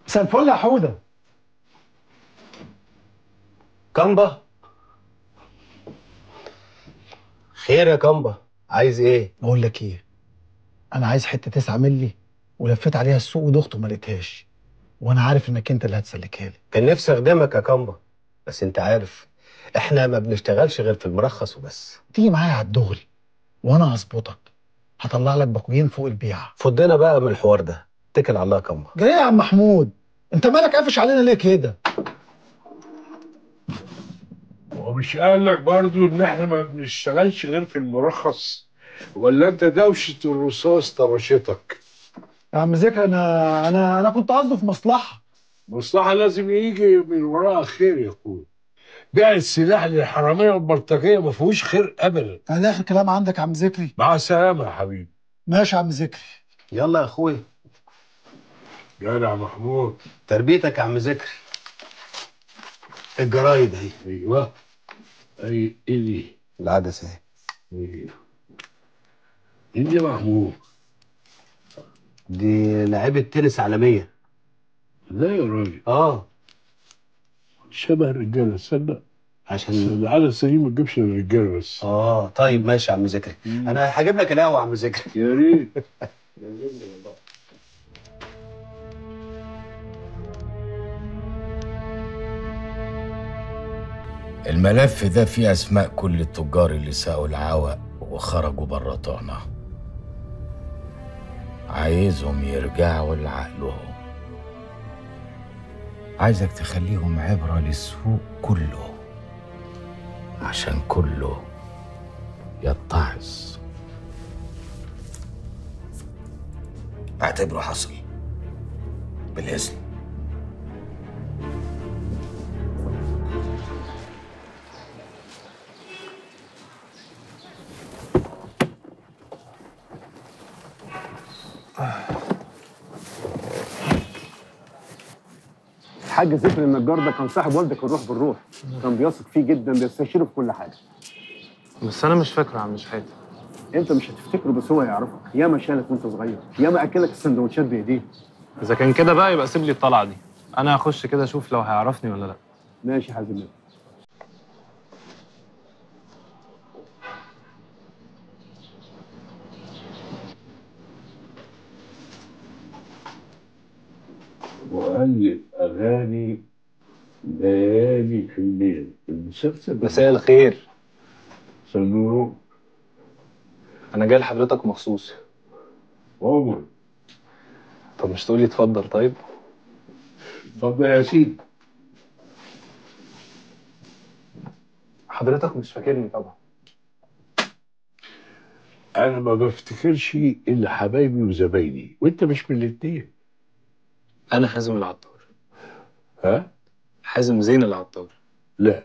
مساء الفل يا حوده كامبا خير يا كامبا عايز ايه بقول لك ايه انا عايز حته 9 مللي ولفيت عليها السوق ودخت وما لقيتهاش وانا عارف انك انت اللي هتسلكها لي كان نفسي اخدمك يا كامبا بس انت عارف احنا ما بنشتغلش غير في المرخص وبس تيجي معايا على الدغري وانا هظبطك هطلع لك باكوين فوق البيعه فضنا بقى من الحوار ده اتكل على الله يا كامبا جاي يا عم محمود انت مالك قافش علينا ليه كده ومش قال لك برضو ان احنا ما بنشتغلش غير في المرخص ولا انت دوشه الرصاص طرشتك يا عم ذكر انا انا انا كنت قصدي في مصلحه مصلحه لازم يجي من وراها خير يا اخويا بيع السلاح للحراميه والبلطجيه ما فيهوش خير ابدا انا اخر كلام عندك يا عم ذكري مع السلامه يا حبيبي ماشي يا عم ذكري يلا يا اخويا جدع محمود تربيتك يا عم ذكري الجرايد اهي ايوه اي ايه دي؟ العدسه اهي ايه ايه دي يا محمود؟ دي لعيبه تنس عالميه لا يا راجل اه شبه الرجاله تصدق عشان العدسه دي ما تجيبش للرجاله بس اه طيب ماشي يا عم ذكري انا هجيب لك القهوه يا عم ذكري يا ريت الملف ده فيه أسماء كل التجار اللي ساقوا العوق وخرجوا بره طعنا عايزهم يرجعوا لعقلهم عايزك تخليهم عبرة للسوق كله عشان كله يتعظ اعتبره حصل بالإذن الحاج ذكر النجار ده كان صاحب والدك الروح بالروح كان بيثق فيه جدا بيستشيره في كل حاجه بس انا مش فاكره يا عم شحاته انت مش هتفتكره بس هو يعرفك ياما شالك وانت صغير ياما اكلك السندوتشات بايديه اذا كان كده بقى يبقى سيب لي الطلعه دي انا هخش كده اشوف لو هيعرفني ولا لا ماشي حازم وألف أغاني ليالي في الليل المسلسل مساء الخير سنور انا جاي لحضرتك مخصوص عمر طب مش تقولي اتفضل طيب اتفضل يا سيدي حضرتك مش فاكرني طبعا أنا ما بفتكرش إلا حبايبي وزبايني وأنت مش من الاتنين انا حازم العطار ها؟ حازم زين العطار لا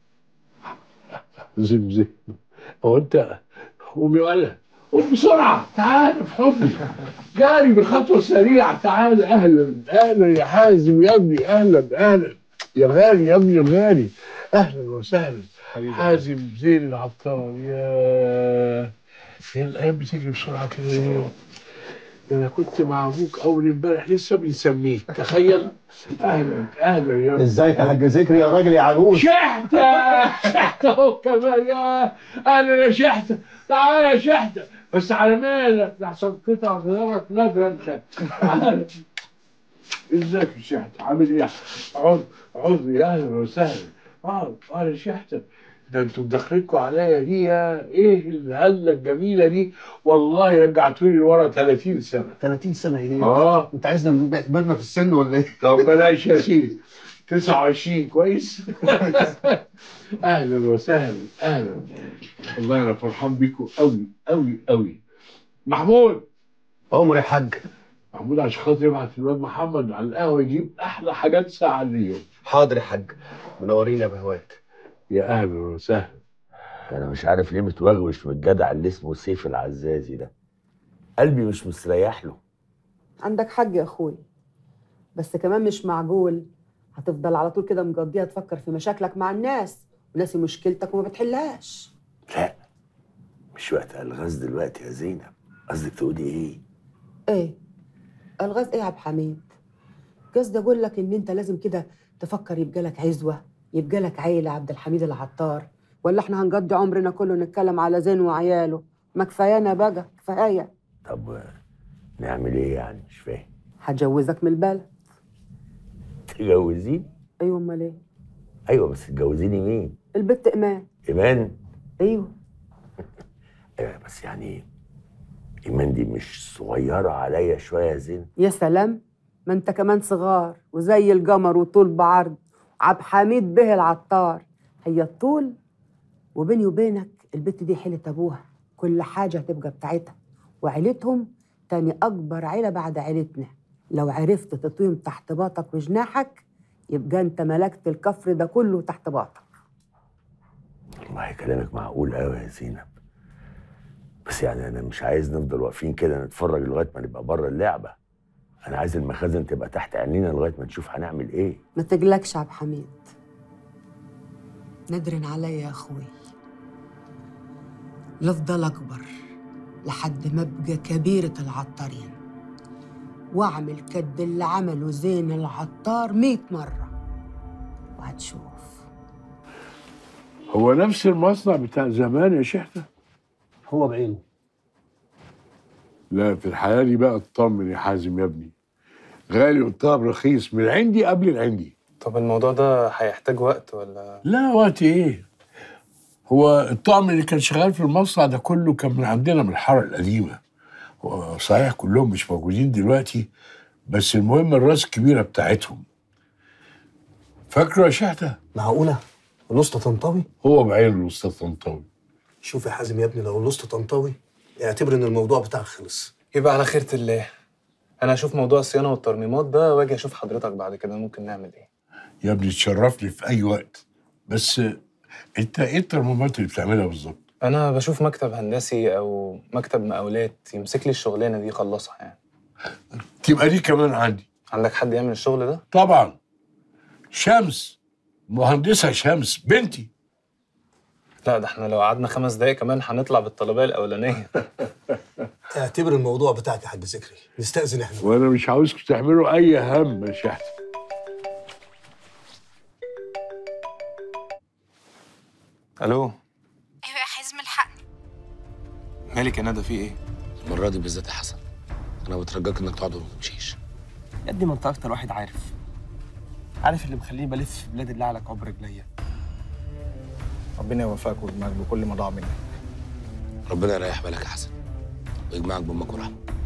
زين زين هو أنت قوم يا ولد قوم بسرعة تعال في حضني جاري بخطوة سريعة تعال أهلا أهلا يا حازم يا ابني أهلا أهلا يا غالي يا ابني الغالي أهلا وسهلا حازم زين العطار يا هي الأيام بتجري بسرعة كده ليه؟ ده أنا كنت مع أبوك أول امبارح لسه بنسميه تخيل أهلا أهلا يا ازيك يا حاج ذكري يا راجل يا عروس شحتة شحتة اهو كمان يا انا يا شحتة تعال يا شحتة بس على مالك لحسن قطع غيارك نادرة انت تعال. ازيك يا شحتة عامل ايه؟ عض عض يا اهلا وسهلا اقعد اقعد يا شحتة ده انتوا مدخلينكوا عليا دي يا ايه الهزة الجميلة دي والله رجعتوني لورا 30 سنة 30 سنه ايه اه انت عايزنا نبقى كبرنا في السن ولا ايه طب بلاش يا سيدي 29 كويس اهلا وسهلا اهلا والله انا فرحان بيكم قوي قوي قوي محمود عمر يا حاج محمود عشان خاطر يبعت الواد محمد على القهوه يجيب احلى حاجات ساعه اليوم حاضر يا حاج منورين يا بهوات يا اهلا وسهلا انا مش عارف ليه متوغوش من الجدع اللي اسمه سيف العزازي ده قلبي مش مستريح له عندك حق يا اخوي بس كمان مش معقول هتفضل على طول كده مقضيها تفكر في مشاكلك مع الناس وناسي مشكلتك وما بتحلهاش لا مش وقت الغاز دلوقتي يا زينب قصدك تقولي ايه ايه الغاز ايه يا عبد حميد قصدي اقول لك ان انت لازم كده تفكر يبقى لك عزوه يبقى لك عيله عبد الحميد العطار ولا احنا هنقضي عمرنا كله نتكلم على زين وعياله ما كفايانا بقى كفايه طب آه، نعمل ايه يعني مش فاهم هتجوزك من البلد تجوزيني ايوه امال ايه ايوه بس تجوزيني مين البت ايمان ايمان ايوه ايوه بس يعني ايمان دي مش صغيره عليا شويه يا زين يا سلام ما انت كمان صغار وزي القمر وطول بعرض عبد حميد به العطار هي الطول وبيني وبينك البت دي حيلة ابوها كل حاجة هتبقى بتاعتها وعيلتهم تاني أكبر عيلة بعد عيلتنا لو عرفت تطويم تحت باطك وجناحك يبقى انت ملكت الكفر ده كله تحت باطك والله كلامك معقول قوي يا زينب بس يعني انا مش عايز نفضل واقفين كده نتفرج لغايه ما نبقى بره اللعبه انا عايز المخازن تبقى تحت عينينا لغايه ما نشوف هنعمل ايه ما تقلقش يا عبد حميد ندرن عليا يا اخوي لافضل اكبر لحد ما ابقى كبيرة العطارين واعمل كد اللي عمله زين العطار مية مرة وهتشوف هو نفس المصنع بتاع زمان يا شحتة هو بعينه لا في الحياة دي بقى اطمن يا حازم يا ابني غالي والطلب رخيص من عندي قبل العندي طب الموضوع ده هيحتاج وقت ولا لا وقت ايه هو الطقم اللي كان شغال في المصنع ده كله كان من عندنا من الحاره القديمه هو صحيح كلهم مش موجودين دلوقتي بس المهم الراس الكبيره بتاعتهم فاكره يا شحته معقولة؟ الوسطى طنطاوي؟ هو بعينه الاستاذ طنطاوي شوف يا حازم يا ابني لو الوسطى طنطاوي اعتبر ان الموضوع بتاعك خلص يبقى على خيرة الله انا اشوف موضوع الصيانه والترميمات ده واجي اشوف حضرتك بعد كده ممكن نعمل ايه يا ابني تشرفني في اي وقت بس انت ايه الترميمات اللي بتعملها بالظبط انا بشوف مكتب هندسي او مكتب مقاولات يمسك لي الشغلانه دي يخلصها يعني تبقى دي كمان عندي عندك حد يعمل الشغل ده طبعا شمس مهندسه شمس بنتي لا ده احنا لو قعدنا خمس دقايق كمان هنطلع بالطلبيه الاولانيه اعتبر الموضوع بتاعك يا حاج ذكري نستأذن احنا وانا مش عاوزكم تعملوا اي هم يا شحته الو ايوه يا حازم الحقني مالك يا ندى في ايه المرة دي بالذات يا حسن أنا بترجاك إنك تقعد وما تمشيش يا ابني ما انت اكتر واحد عارف عارف اللي مخليني بلف في بلاد الله على كعب رجليا ربنا يوفقك ويجمعك بكل ما ضاع منك ربنا يريح بالك يا حسن ويجمعك بأمك ورحمة